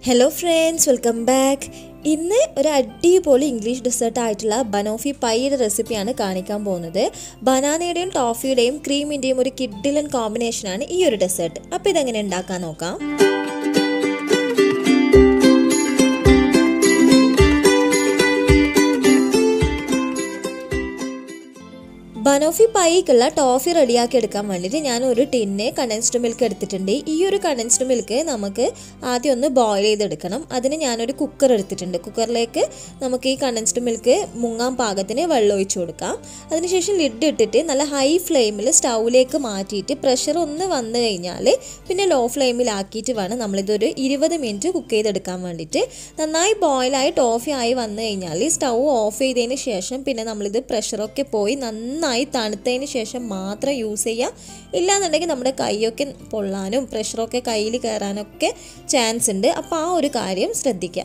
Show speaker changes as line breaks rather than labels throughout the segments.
hello friends welcome back ഇന്ന് ഒരു അടിപൊളി ഇംഗ്ലീഷ് ഡെസേർട്ട് ആയിട്ടുള്ള ബനോഫി പൈയുടെ റെസിപ്പിയാണ് കാണിക്കാൻ പോകുന്നത് ബനാനയുടെയും ടോഫിയുടെയും ക്രീമിൻ്റെയും ഒരു കിഡിലൻ കോമ്പിനേഷനാണ് ഈ ഒരു ഡെസേർട്ട് അപ്പോൾ ഇതെങ്ങനെ ഉണ്ടാക്കാൻ നോക്കാം ബനോഫി പൈക്കുള്ള ടോഫി റെഡിയാക്കി എടുക്കാൻ വേണ്ടിയിട്ട് ഞാൻ ഒരു ടിന്ന് കണ്ടൻസ്ഡ് മിൽക്ക് എടുത്തിട്ടുണ്ട് ഈ ഒരു കണ്ടൻസ്ഡ് മിൽക്ക് നമുക്ക് ആദ്യം ഒന്ന് ബോയിൽ ചെയ്തെടുക്കണം അതിന് ഞാനൊരു കുക്കർ എടുത്തിട്ടുണ്ട് കുക്കറിലേക്ക് നമുക്ക് ഈ കണ്ടൻസ്ഡ് മിൽക്ക് മുങ്ങാൻ പാകത്തിന് വെള്ളം ഒഴിച്ചു കൊടുക്കാം അതിനുശേഷം ലിഡ് ഇട്ടിട്ട് നല്ല ഹൈ ഫ്ലെയിമിൽ സ്റ്റൗവിലേക്ക് മാറ്റിയിട്ട് പ്രഷർ ഒന്ന് വന്നു കഴിഞ്ഞാൽ പിന്നെ ലോ ഫ്ലെയിമിലാക്കിയിട്ട് വേണം നമ്മളിതൊരു ഇരുപത് മിനിറ്റ് കുക്ക് ചെയ്തെടുക്കാൻ വേണ്ടിയിട്ട് നന്നായി ബോയിലായി ടോഫി ആയി വന്നു കഴിഞ്ഞാൽ സ്റ്റൗ ഓഫ് ചെയ്തതിന് ശേഷം പിന്നെ നമ്മളിത് പ്രഷറൊക്കെ പോയി നന്നായി തണുത്തതിന് ശേഷം മാത്രം യൂസ് ചെയ്യുക ഇല്ലാന്നുണ്ടെങ്കിൽ നമ്മുടെ കൈയൊക്കെ പൊള്ളാനും പ്രഷറൊക്കെ കയ്യിൽ കയറാനൊക്കെ ചാൻസ് ഉണ്ട് അപ്പോൾ ആ ഒരു കാര്യം ശ്രദ്ധിക്കുക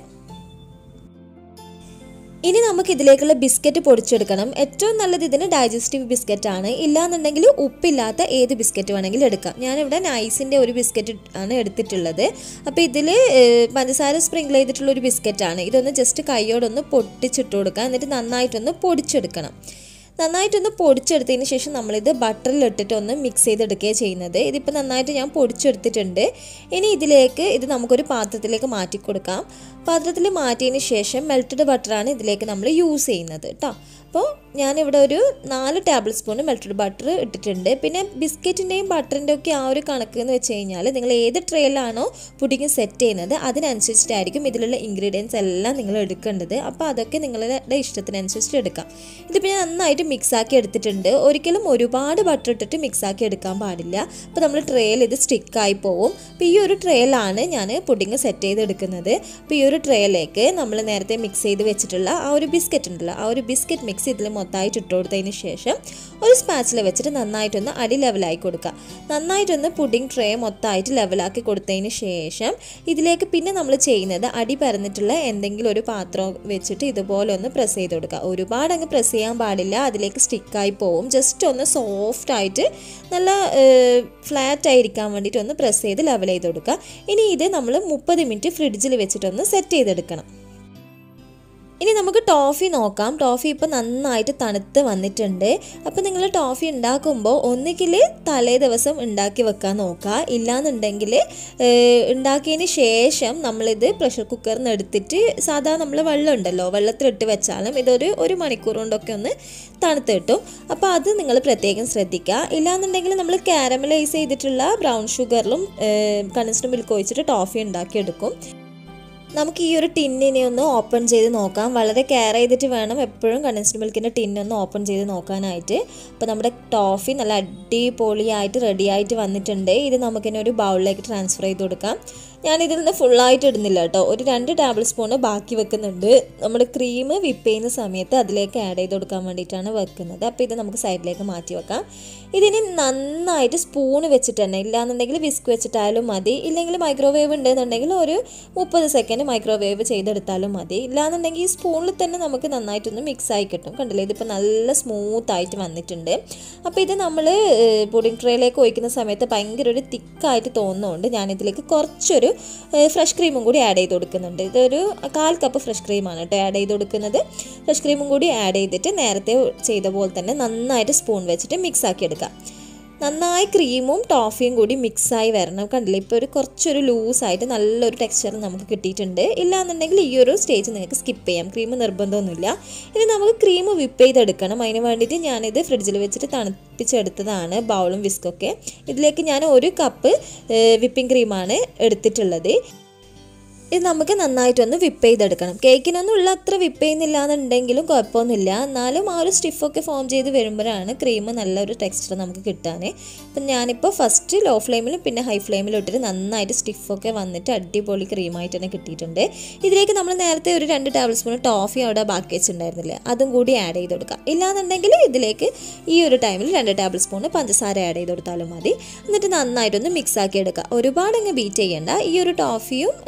ഇനി നമുക്ക് ഇതിലേക്കുള്ള ബിസ്ക്കറ്റ് പൊടിച്ചെടുക്കണം ഏറ്റവും നല്ലത് ഇതിന് ഡൈജസ്റ്റീവ് ബിസ്ക്കറ്റ് ആണ് ഇല്ലാന്നുണ്ടെങ്കിൽ ഉപ്പില്ലാത്ത ഏത് ബിസ്ക്കറ്റ് വേണമെങ്കിലും എടുക്കാം ഞാനിവിടെ നൈസിൻ്റെ ഒരു ബിസ്ക്കറ്റ് ആണ് എടുത്തിട്ടുള്ളത് അപ്പോൾ ഇതിൽ പഞ്ചസാര സ്പ്രിങ്കിൾ ചെയ്തിട്ടുള്ള ഒരു ബിസ്ക്കറ്റാണ് ഇതൊന്ന് ജസ്റ്റ് കൈയോടൊന്ന് പൊട്ടിച്ചിട്ട് കൊടുക്കുക എന്നിട്ട് നന്നായിട്ടൊന്ന് പൊടിച്ചെടുക്കണം നന്നായിട്ടൊന്ന് പൊടിച്ചെടുത്തതിന് ശേഷം നമ്മളിത് ബട്ടറിൽ ഇട്ടിട്ട് ഒന്ന് മിക്സ് ചെയ്തെടുക്കുകയാണ് ചെയ്യുന്നത് ഇതിപ്പോൾ നന്നായിട്ട് ഞാൻ പൊടിച്ചെടുത്തിട്ടുണ്ട് ഇനി ഇതിലേക്ക് ഇത് നമുക്കൊരു പാത്രത്തിലേക്ക് മാറ്റി കൊടുക്കാം പാത്രത്തിൽ മാറ്റിയതിന് ശേഷം മെൽറ്റഡ് ബട്ടറാണ് ഇതിലേക്ക് നമ്മൾ യൂസ് ചെയ്യുന്നത് കേട്ടോ അപ്പോൾ ഞാനിവിടെ ഒരു നാല് ടേബിൾ സ്പൂൺ മെൽറ്റഡ് ബട്ടർ ഇട്ടിട്ടുണ്ട് പിന്നെ ബിസ്ക്കറ്റിൻ്റെയും ബട്ടറിൻ്റെ ഒക്കെ ആ ഒരു കണക്ക് എന്ന് വെച്ച് കഴിഞ്ഞാൽ നിങ്ങൾ ഏത് ട്രെയിലാണോ പുഡിങ് സെറ്റ് ചെയ്യുന്നത് അതിനനുസരിച്ചിട്ടായിരിക്കും ഇതിലുള്ള ഇൻഗ്രീഡിയൻസ് എല്ലാം നിങ്ങൾ എടുക്കേണ്ടത് അപ്പോൾ അതൊക്കെ നിങ്ങളുടെ ഇഷ്ടത്തിനനുസരിച്ച് എടുക്കാം ഇതിപ്പോൾ ഞാൻ നന്നായിട്ട് മിക്സ് ആക്കി എടുത്തിട്ടുണ്ട് ഒരിക്കലും ഒരുപാട് ബട്ടർ ഇട്ടിട്ട് മിക്സ് ആക്കി എടുക്കാൻ പാടില്ല അപ്പോൾ നമ്മൾ ട്രെയിൽ ഇത് സ്റ്റിക്കായി പോവും അപ്പോൾ ഈ ഒരു ട്രെയിലാണ് ഞാൻ പുഡിങ് സെറ്റ് ചെയ്ത് എടുക്കുന്നത് അപ്പോൾ ഈ ഒരു ട്രെയിലേക്ക് നമ്മൾ നേരത്തെ മിക്സ് ചെയ്ത് വെച്ചിട്ടുള്ള ആ ഒരു ബിസ്ക്കറ്റ് ഉണ്ടല്ലോ ആ ഒരു ബിസ്ക്കറ്റ് മിക്സ് ഇതിൽ മൊത്തമായിട്ട് ഇട്ട് കൊടുത്തതിന് ശേഷം ഒരു സ്പാച്ചിൽ വെച്ചിട്ട് നന്നായിട്ടൊന്ന് അടി ലെവലായി കൊടുക്കുക നന്നായിട്ടൊന്ന് പുഡിംഗ് ട്രേ മൊത്തമായിട്ട് ലെവലാക്കി കൊടുത്തതിന് ശേഷം ഇതിലേക്ക് പിന്നെ നമ്മൾ ചെയ്യുന്നത് അടി പരന്നിട്ടുള്ള എന്തെങ്കിലും ഒരു പാത്രം വെച്ചിട്ട് ഇതുപോലെ ഒന്ന് പ്രസ് ചെയ്ത് കൊടുക്കുക ഒരുപാട് അങ്ങ് പ്രസ് ചെയ്യാൻ പാടില്ല അതിലേക്ക് സ്റ്റിക്കായി പോവും ജസ്റ്റ് ഒന്ന് സോഫ്റ്റ് ആയിട്ട് നല്ല ഫ്ലാറ്റ് ആയിരിക്കാൻ വേണ്ടിയിട്ട് ഒന്ന് പ്രസ് ചെയ്ത് ലെവൽ ചെയ്ത് കൊടുക്കുക ഇനി ഇത് നമ്മൾ മുപ്പത് മിനിറ്റ് ഫ്രിഡ്ജിൽ വെച്ചിട്ടൊന്ന് സെറ്റ് ചെയ്തെടുക്കണം ഇനി നമുക്ക് ടോഫി നോക്കാം ടോഫി ഇപ്പോൾ നന്നായിട്ട് തണുത്ത് വന്നിട്ടുണ്ട് അപ്പോൾ നിങ്ങൾ ടോഫി ഉണ്ടാക്കുമ്പോൾ ഒന്നുകിൽ തലേ ദിവസം ഉണ്ടാക്കി വെക്കാൻ നോക്കുക ഇല്ലാന്നുണ്ടെങ്കിൽ ഉണ്ടാക്കിയതിന് ശേഷം നമ്മളിത് പ്രഷർ കുക്കറിൽ നിന്ന് എടുത്തിട്ട് സാധാരണ നമ്മൾ വെള്ളം ഉണ്ടല്ലോ വെള്ളത്തിലിട്ട് വെച്ചാലും ഇതൊരു ഒരു മണിക്കൂർ കൊണ്ടൊക്കെ ഒന്ന് തണുത്ത് കിട്ടും അപ്പോൾ അത് നിങ്ങൾ പ്രത്യേകം ശ്രദ്ധിക്കുക ഇല്ലാന്നുണ്ടെങ്കിൽ നമ്മൾ കാരമലൈസ് ചെയ്തിട്ടുള്ള ബ്രൗൺ ഷുഗറിലും കണ്ടൻസ്ഡ് മിൽക്ക് ഒഴിച്ചിട്ട് ടോഫി ഉണ്ടാക്കിയെടുക്കും നമുക്ക് ഈ ഒരു ടിന്നിനെ ഒന്ന് ഓപ്പൺ ചെയ്ത് നോക്കാം വളരെ കെയർ ചെയ്തിട്ട് വേണം എപ്പോഴും കണ്ടൻസ്ഡ് മിൽക്കിൻ്റെ ടിന്നൊന്ന് ഓപ്പൺ ചെയ്ത് നോക്കാനായിട്ട് അപ്പോൾ നമ്മുടെ ടോഫി നല്ല അടിപൊളിയായിട്ട് റെഡി ആയിട്ട് വന്നിട്ടുണ്ട് ഇത് നമുക്കിനെ ഒരു ബൗളിലേക്ക് ട്രാൻസ്ഫർ ചെയ്ത് കൊടുക്കാം ഞാൻ ഇതിൽ നിന്ന് ഫുള്ളായിട്ട് ഇടുന്നില്ല കേട്ടോ ഒരു രണ്ട് ടേബിൾ സ്പൂണ് ബാക്കി വെക്കുന്നുണ്ട് നമ്മൾ ക്രീം വിപ്പ് ചെയ്യുന്ന സമയത്ത് അതിലേക്ക് ആഡ് ചെയ്ത് കൊടുക്കാൻ വേണ്ടിയിട്ടാണ് വെക്കുന്നത് അപ്പോൾ ഇത് നമുക്ക് സൈഡിലേക്ക് മാറ്റി വെക്കാം ഇതിന് നന്നായിട്ട് സ്പൂണ് വെച്ചിട്ട് തന്നെ ഇല്ലാന്നുണ്ടെങ്കിൽ വിസ്ക് വെച്ചിട്ടായാലും മതി ഇല്ലെങ്കിൽ മൈക്രോവേവ് ഉണ്ടെന്നുണ്ടെങ്കിൽ ഒരു മുപ്പത് സെക്കൻഡ് മൈക്രോവേവ് ചെയ്തെടുത്താലും മതി ഇല്ലാന്നുണ്ടെങ്കിൽ ഈ സ്പൂണിൽ തന്നെ നമുക്ക് നന്നായിട്ടൊന്ന് മിക്സ് ആയി കിട്ടും കണ്ടില്ലേ ഇതിപ്പോൾ നല്ല സ്മൂത്ത് ആയിട്ട് വന്നിട്ടുണ്ട് അപ്പോൾ ഇത് നമ്മൾ പുഡിംഗ് ട്രേയിലേക്ക് ഒഴിക്കുന്ന സമയത്ത് ഭയങ്കര ഒരു തിക്കായിട്ട് തോന്നുന്നുണ്ട് ഞാനിതിലേക്ക് കുറച്ചൊരു ഫ്രഷ് ക്രീമും കൂടി ആഡ് ചെയ്ത് കൊടുക്കുന്നുണ്ട് ഇതൊരു കാൽ കപ്പ് ഫ്രഷ് ക്രീമാണ് കേട്ടോ ആഡ് ചെയ്ത് കൊടുക്കുന്നത് ഫ്രഷ് ക്രീമും കൂടി ആഡ് ചെയ്തിട്ട് നേരത്തെ ചെയ്ത പോലെ തന്നെ നന്നായിട്ട് സ്പൂൺ വെച്ചിട്ട് മിക്സ് ആക്കി എടുക്കുക നന്നായി ക്രീമും ടോഫിയും കൂടി മിക്സായി വരണം കണ്ടില്ലേ ഇപ്പോൾ ഒരു കുറച്ചൊരു ലൂസായിട്ട് നല്ലൊരു ടെക്സ്ചർ നമുക്ക് കിട്ടിയിട്ടുണ്ട് ഇല്ലാന്നുണ്ടെങ്കിൽ ഈ ഒരു സ്റ്റേജ് നിങ്ങൾക്ക് സ്കിപ്പ് ചെയ്യാം ക്രീം നിർബന്ധമൊന്നുമില്ല ഇനി നമുക്ക് ക്രീം വിപ്പ് ചെയ്തെടുക്കണം അതിന് വേണ്ടിയിട്ട് ഞാനിത് ഫ്രിഡ്ജിൽ വെച്ചിട്ട് തണുപ്പിച്ചെടുത്തതാണ് ബൗളും വിസ്കൊക്കെ ഇതിലേക്ക് ഞാൻ ഒരു കപ്പ് വിപ്പിംഗ് ക്രീമാണ് എടുത്തിട്ടുള്ളത് ഇത് നമുക്ക് നന്നായിട്ടൊന്ന് വിപ്പ് ചെയ്തെടുക്കണം കേക്കിനൊന്നും ഉള്ള അത്ര വിപ്പ് ചെയ്യുന്നില്ല എന്നുണ്ടെങ്കിലും കുഴപ്പമൊന്നുമില്ല എന്നാലും ആ ഒരു സ്റ്റിഫൊക്കെ ഫോം ചെയ്ത് വരുമ്പോഴാണ് ക്രീം നല്ലൊരു ടെക്സ്ചർ നമുക്ക് കിട്ടാൻ അപ്പം ഞാനിപ്പോൾ ഫസ്റ്റ് ലോ ഫ്ലെയിമിലും പിന്നെ ഹൈ ഫ്ലെയിമിലും ഇട്ടിട്ട് നന്നായിട്ട് സ്റ്റിഫൊക്കെ വന്നിട്ട് അടിപൊളി ക്രീമായിട്ട് തന്നെ കിട്ടിയിട്ടുണ്ട് ഇതിലേക്ക് നമ്മൾ നേരത്തെ ഒരു രണ്ട് ടേബിൾ സ്പൂൺ ടോഫി അവിടെ ബാക്കി വെച്ചിട്ടുണ്ടായിരുന്നില്ലേ അതും കൂടി ആഡ് ചെയ്ത് കൊടുക്കാം ഇല്ലാന്നുണ്ടെങ്കിൽ ഇതിലേക്ക് ഈ ഒരു ടൈമിൽ രണ്ട് ടേബിൾ സ്പൂൺ പഞ്ചസാര ആഡ് ചെയ്ത് കൊടുത്താലും മതി എന്നിട്ട് നന്നായിട്ടൊന്ന് മിക്സ് ആക്കി എടുക്കുക ഒരുപാട് അങ്ങ് ബീറ്റ് ചെയ്യേണ്ട ഈ ഒരു ടോഫിയും ക്രീമും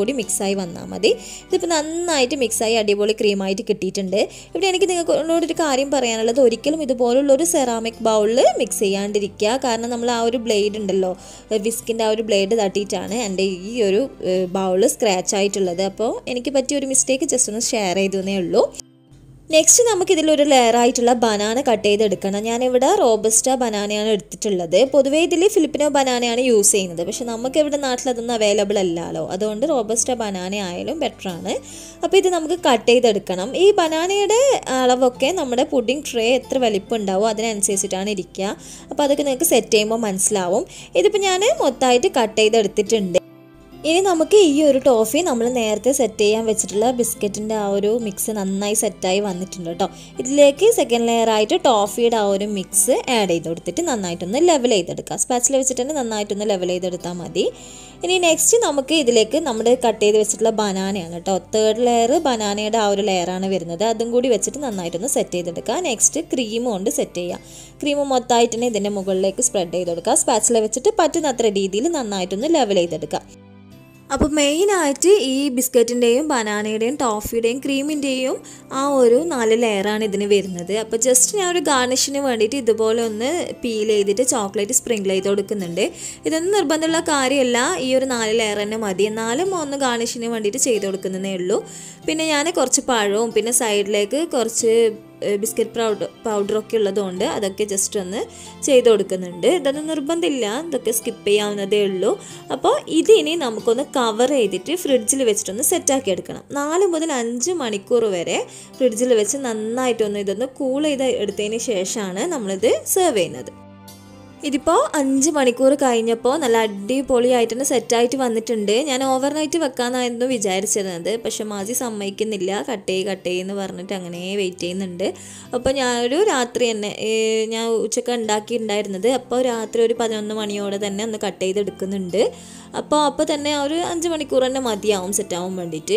കൂടി മിക്സായി വന്നാൽ മതി ഇതിപ്പോൾ നന്നായിട്ട് മിക്സായി അടിപൊളി ക്രീമായിട്ട് കിട്ടിയിട്ടുണ്ട് ഇവിടെ എനിക്ക് നിങ്ങളോടൊരു കാര്യം പറയാനുള്ളത് ഒരിക്കലും ഇതുപോലുള്ള ഒരു സെറാമിക് ബൗളിൽ മിക്സ് ചെയ്യാണ്ടിരിക്കുക കാരണം നമ്മൾ ആ ഒരു ബ്ലേഡ് ഉണ്ടല്ലോ വിസ്കിൻ്റെ ആ ഒരു ബ്ലേഡ് തട്ടിയിട്ടാണ് എൻ്റെ ഈ ഒരു ബൗള് സ്ക്രാച്ച് ആയിട്ടുള്ളത് അപ്പോൾ എനിക്ക് പറ്റിയ ഒരു മിസ്റ്റേക്ക് ജസ്റ്റ് ഒന്ന് ഷെയർ ചെയ്തേ ഉള്ളൂ നെക്സ്റ്റ് നമുക്ക് ഇതിലൊരു ലെയർ ആയിട്ടുള്ള ബനാന കട്ട് ചെയ്തെടുക്കണം ഞാനിവിടെ റോബസ്റ്റ ബനാനയാണ് എടുത്തിട്ടുള്ളത് പൊതുവേ ഇതിൽ ഫിലിപ്പിനോ ബനാനയാണ് യൂസ് ചെയ്യുന്നത് പക്ഷെ നമുക്ക് ഇവിടെ നാട്ടിൽ അതൊന്നും അവൈലബിൾ അല്ലല്ലോ അതുകൊണ്ട് റോബസ്റ്റ ബനാന ആയാലും ബെറ്റർ ആണ് അപ്പോൾ ഇത് നമുക്ക് കട്ട് ചെയ്തെടുക്കണം ഈ ബനാനയുടെ അളവൊക്കെ നമ്മുടെ പുഡിംഗ് ട്രേ എത്ര വലിപ്പം ഉണ്ടാവും അതിനനുസരിച്ചിട്ടാണ് ഇരിക്കുക അപ്പോൾ അതൊക്കെ നിങ്ങൾക്ക് സെറ്റ് ചെയ്യുമ്പോൾ മനസ്സിലാവും ഇതിപ്പോൾ ഞാൻ മൊത്തമായിട്ട് കട്ട് ചെയ്തെടുത്തിട്ടുണ്ട് ഇനി നമുക്ക് ഈ ഒരു ടോഫി നമ്മൾ നേരത്തെ സെറ്റ് ചെയ്യാൻ വെച്ചിട്ടുള്ള ബിസ്ക്കറ്റിൻ്റെ ആ ഒരു മിക്സ് നന്നായി സെറ്റായി വന്നിട്ടുണ്ട് കേട്ടോ ഇതിലേക്ക് സെക്കൻഡ് ലെയർ ആയിട്ട് ടോഫിയുടെ ആ ഒരു മിക്സ് ആഡ് ചെയ്ത് കൊടുത്തിട്ട് നന്നായിട്ടൊന്ന് ലെവൽ ചെയ്തെടുക്കുക സ്പാച്ചിൽ വെച്ചിട്ട് തന്നെ നന്നായിട്ടൊന്ന് ലെവൽ ചെയ്തെടുത്താൽ മതി ഇനി നെക്സ്റ്റ് നമുക്ക് ഇതിലേക്ക് നമ്മൾ കട്ട് ചെയ്ത് വെച്ചിട്ടുള്ള ബനാനയാണ് കേട്ടോ തേർഡ് ലെയർ ബനാനയുടെ ആ ഒരു ലെയറാണ് വരുന്നത് അതും കൂടി വെച്ചിട്ട് നന്നായിട്ടൊന്ന് സെറ്റ് ചെയ്തെടുക്കുക നെക്സ്റ്റ് ക്രീം കൊണ്ട് സെറ്റ് ചെയ്യുക ക്രീം മൊത്തമായിട്ട് തന്നെ ഇതിൻ്റെ മുകളിലേക്ക് സ്പ്രെഡ് ചെയ്ത് കൊടുക്കുക സ്പാച്ചിൽ വെച്ചിട്ട് പറ്റുന്നത്ര രീതിയിൽ നന്നായിട്ടൊന്ന് ലെവൽ ചെയ്തെടുക്കുക അപ്പോൾ മെയിനായിട്ട് ഈ ബിസ്ക്കറ്റിൻ്റെയും ബനാനയുടെയും ടോഫിയുടെയും ക്രീമിൻ്റെയും ആ ഒരു നാല് ലെയറാണ് ഇതിന് വരുന്നത് അപ്പോൾ ജസ്റ്റ് ഞാൻ ഒരു ഗാർണിഷിന് വേണ്ടിയിട്ട് ഇതുപോലെ ഒന്ന് പീൽ ചെയ്തിട്ട് ചോക്ലേറ്റ് സ്പ്രിങ്കിൾ ചെയ്ത് കൊടുക്കുന്നുണ്ട് ഇതൊന്നും നിർബന്ധമുള്ള കാര്യമല്ല ഈ ഒരു നാല് ലെയർ തന്നെ മതി എന്നാലും ഒന്ന് ഗാർണിഷിന് വേണ്ടിയിട്ട് ചെയ്ത് കൊടുക്കുന്നതേ ഉള്ളൂ പിന്നെ ഞാൻ കുറച്ച് പഴവും പിന്നെ സൈഡിലേക്ക് കുറച്ച് ബിസ്ക്കറ്റ് പൗഡർ പൗഡറൊക്കെ ഉള്ളതുകൊണ്ട് അതൊക്കെ ജസ്റ്റ് ഒന്ന് ചെയ്ത് കൊടുക്കുന്നുണ്ട് ഇതൊന്നും നിർബന്ധമില്ല ഇതൊക്കെ സ്കിപ്പ് ചെയ്യാവുന്നതേ ഉള്ളൂ അപ്പോൾ ഇതിനി നമുക്കൊന്ന് കവർ ചെയ്തിട്ട് ഫ്രിഡ്ജിൽ വെച്ചിട്ടൊന്ന് സെറ്റാക്കി എടുക്കണം നാല് മുതൽ അഞ്ച് മണിക്കൂർ വരെ ഫ്രിഡ്ജിൽ വെച്ച് നന്നായിട്ടൊന്ന് ഇതൊന്ന് കൂൾ ചെയ്ത് എടുത്തതിന് ശേഷമാണ് നമ്മളിത് സെർവ് ചെയ്യുന്നത് ഇതിപ്പോൾ അഞ്ച് മണിക്കൂർ കഴിഞ്ഞപ്പോൾ നല്ല അടിപൊളിയായിട്ട് തന്നെ സെറ്റായിട്ട് വന്നിട്ടുണ്ട് ഞാൻ ഓവർനൈറ്റ് വെക്കാമെന്നായിരുന്നു വിചാരിച്ചിരുന്നത് പക്ഷെ മാജി സമ്മതിക്കുന്നില്ല കട്ട് ചെയ്യ് കട്ട് എന്ന് പറഞ്ഞിട്ട് അങ്ങനെ വെയിറ്റ് ചെയ്യുന്നുണ്ട് അപ്പോൾ ഞാനൊരു രാത്രി തന്നെ ഞാൻ ഉച്ചക്ക് ഉണ്ടാക്കിയിട്ടുണ്ടായിരുന്നത് അപ്പോൾ രാത്രി ഒരു പതിനൊന്ന് മണിയോടെ തന്നെ ഒന്ന് കട്ട് ചെയ്തെടുക്കുന്നുണ്ട് അപ്പോൾ അപ്പോൾ തന്നെ ഒരു അഞ്ച് മണിക്കൂർ തന്നെ മതിയാവും സെറ്റാവാൻ വേണ്ടിയിട്ട്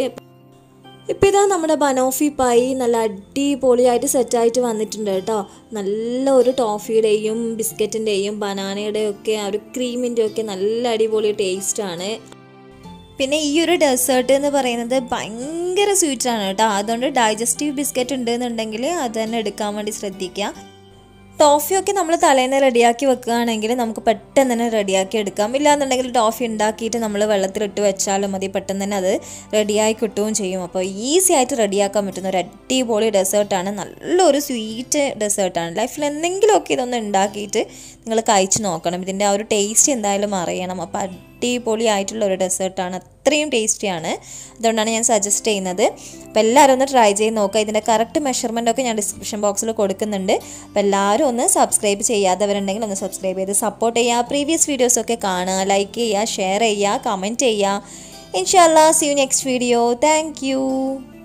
ഇപ്പോൾ ഇതാ നമ്മുടെ ബനോഫി പൈ നല്ല അടിപൊളിയായിട്ട് സെറ്റായിട്ട് വന്നിട്ടുണ്ട് കേട്ടോ നല്ല ഒരു ടോഫിയുടെയും ബിസ്ക്കറ്റിൻ്റെയും ബനാനയുടെയും ഒക്കെ ആ ഒരു ക്രീമിൻ്റെയും ഒക്കെ നല്ല അടിപൊളി ടേസ്റ്റാണ് പിന്നെ ഈ ഒരു ഡെസേർട്ട് എന്ന് പറയുന്നത് ഭയങ്കര സ്വീറ്റാണ് കേട്ടോ അതുകൊണ്ട് ഡൈജസ്റ്റീവ് ബിസ്ക്കറ്റ് ഉണ്ടെന്നുണ്ടെങ്കിൽ അത് തന്നെ എടുക്കാൻ വേണ്ടി ശ്രദ്ധിക്കുക ടോഫിയൊക്കെ നമ്മൾ തലേന്ന് റെഡിയാക്കി വെക്കുകയാണെങ്കിൽ നമുക്ക് പെട്ടെന്ന് തന്നെ റെഡിയാക്കി എടുക്കാം ഇല്ലാന്നുണ്ടെങ്കിൽ ടോഫി ഉണ്ടാക്കിയിട്ട് നമ്മൾ വെള്ളത്തിലിട്ട് വെച്ചാലും മതി പെട്ടെന്ന് തന്നെ അത് റെഡിയായി കിട്ടുകയും ചെയ്യും അപ്പോൾ ഈസി ആയിട്ട് റെഡിയാക്കാൻ പറ്റുന്ന ഒരു അടിപൊളി ഡെസേർട്ടാണ് നല്ലൊരു സ്വീറ്റ് ഡെസേർട്ടാണ് ലൈഫിൽ എന്തെങ്കിലുമൊക്കെ ഇതൊന്ന് ഉണ്ടാക്കിയിട്ട് നിങ്ങൾ കഴിച്ച് നോക്കണം ഇതിൻ്റെ ആ ഒരു ടേസ്റ്റ് എന്തായാലും അറിയണം അപ്പോൾ അടിപൊളിയായിട്ടുള്ള ഒരു ഡെസേർട്ടാണ് അത്രയും ടേസ്റ്റിയാണ് അതുകൊണ്ടാണ് ഞാൻ സജസ്റ്റ് ചെയ്യുന്നത് അപ്പോൾ എല്ലാവരും ഒന്ന് ട്രൈ ചെയ്ത് നോക്കുക ഇതിൻ്റെ കറക്റ്റ് മെഷർമെൻ്റ് ഒക്കെ ഞാൻ ഡിസ്ക്രിപ്ഷൻ ബോക്സിൽ കൊടുക്കുന്നുണ്ട് അപ്പോൾ എല്ലാവരും ഒന്ന് സബ്സ്ക്രൈബ് ചെയ്യാത്തവരുണ്ടെങ്കിൽ ഒന്ന് സബ്സ്ക്രൈബ് ചെയ്ത് സപ്പോർട്ട് ചെയ്യുക പ്രീവിയസ് വീഡിയോസൊക്കെ കാണുക ലൈക്ക് ചെയ്യുക ഷെയർ ചെയ്യുക കമൻറ്റ് ചെയ്യുക ഇൻഷാല്ലാ see you next video thank